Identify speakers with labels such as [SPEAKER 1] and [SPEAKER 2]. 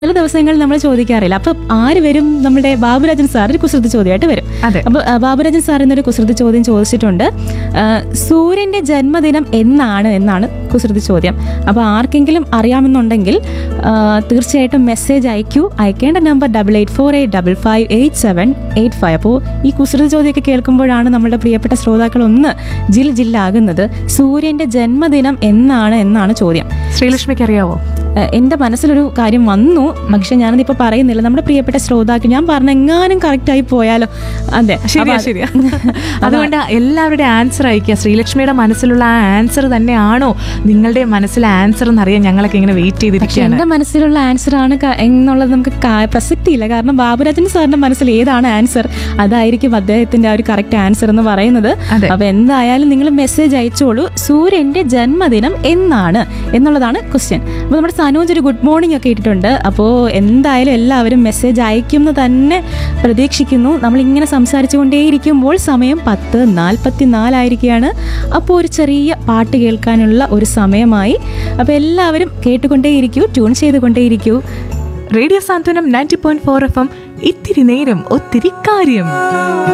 [SPEAKER 1] ചില ദിവസങ്ങളിൽ നമ്മൾ ചോദിക്കാറില്ല അപ്പൊ ആര് വരും നമ്മുടെ ബാബുരാജൻ സാർ ഒരു കുസൃതി ചോദ്യമായിട്ട് വരും
[SPEAKER 2] അതെ.
[SPEAKER 1] അപ്പൊ ആ, ബാബുരാജൻ സാർ എന്നൊരു കുസൃതി ചോദ്യം ചോദിച്ചിട്ടുണ്ട് ആ, സൂര്യന്റെ ജന്മദിനം എന്നാണ് എന്നാണ് കുസൃതി ചോദ്യം അപ്പൊ ആർക്കെങ്കിലും അറിയാമെന്നുണ്ടെങ്കിൽ ആ, തീർച്ചയായിട്ടും മെസ്സേജ് അയക്കൂ അയക്കേണ്ട number double eight four eight double five eight seven eight five അപ്പോൾ ഈ കുസൃതി ചോദ്യമൊക്കെ കേൾക്കുമ്പോഴാണ് നമ്മുടെ പ്രിയപ്പെട്ട ശ്രോതാക്കൾ ഒന്ന് ജിൽ ജില്ലാകുന്നത് സൂര്യന്റെ ജന്മദിനം എന്നാണ് എന്നാണ് ചോദ്യം
[SPEAKER 2] ശ്രീലക്ഷ്മിക്ക് അറിയാവോ
[SPEAKER 1] ഏഹ് എന്റെ മനസ്സിലൊരു കാര്യം വന്നു പക്ഷെ ഞാനതിപ്പോ പറയുന്നില്ല നമ്മുടെ പ്രിയപ്പെട്ട ശ്രോതാക്കൾ ഞാൻ പറഞ്ഞ എങ്ങാനും കറക്റ്റ് ആയി പോയാലോ അതെ
[SPEAKER 2] ശരിയാ
[SPEAKER 1] അപ്പൊ-
[SPEAKER 2] ശരിയാ അതുകൊണ്ട് എല്ലാവരുടെ ആൻസർ അയക്കുക ശ്രീലക്ഷ്മിയുടെ മനസ്സിലുള്ള ആ ആൻസർ തന്നെയാണോ നിങ്ങളുടെ മനസ്സിലെ ആൻസർ എന്നറിയാൻ ഞങ്ങളൊക്കെ ഇങ്ങനെ വെയിറ്റ്
[SPEAKER 1] പക്ഷെ
[SPEAKER 2] ചെയ്തിരിക്കുകയാണ്
[SPEAKER 1] എന്റെ മനസ്സിലുള്ള ആൻസർ ആണ് ക- എന്നുള്ളത് നമുക്ക് കാ- പ്രസക്തിയില്ല കാരണം ബാബുരാജൻ സാറിന്റെ മനസ്സിൽ ഏതാണ് ആൻസർ അതായിരിക്കും അദ്ദേഹത്തിന്റെ ആ ഒരു കറക്റ്റ് ആൻസർ എന്ന് പറയുന്നത്
[SPEAKER 2] അതെ.
[SPEAKER 1] അപ്പൊ എന്തായാലും നിങ്ങൾ മെസ്സേജ് അയച്ചോളൂ സൂര്യന്റെ ജന്മദിനം എന്നാണ് എന്നുള്ളതാണ് ക്വസ്റ്റ്യൻ അപ്പൊ നമ്മുടെ സനോജ് ഒരു ഗുഡ് മോർണിംഗ് ഒക്കെ ഇട്ടിട്ടുണ്ട് അപ്പോൾ എന്തായാലും എല്ലാവരും മെസ്സേജ് അയക്കുമെന്ന് തന്നെ പ്രതീക്ഷിക്കുന്നു നമ്മൾ ഇങ്ങനെ സംസാരിച്ചുകൊണ്ടേയിരിക്കുമ്പോൾ സമയം പത്ത് നാൽപ്പത്തി നാലായിരിക്കുകയാണ് അപ്പോൾ ഒരു ചെറിയ പാട്ട് കേൾക്കാനുള്ള ഒരു സമയമായി അപ്പോൾ എല്ലാവരും കേട്ടുകൊണ്ടേയിരിക്കൂ ട്യൂൺ ചെയ്തുകൊണ്ടേയിരിക്കൂ
[SPEAKER 2] radio Santhwanam ninety point four F M ഇത്തിരി നേരം ഒത്തിരി കാര്യം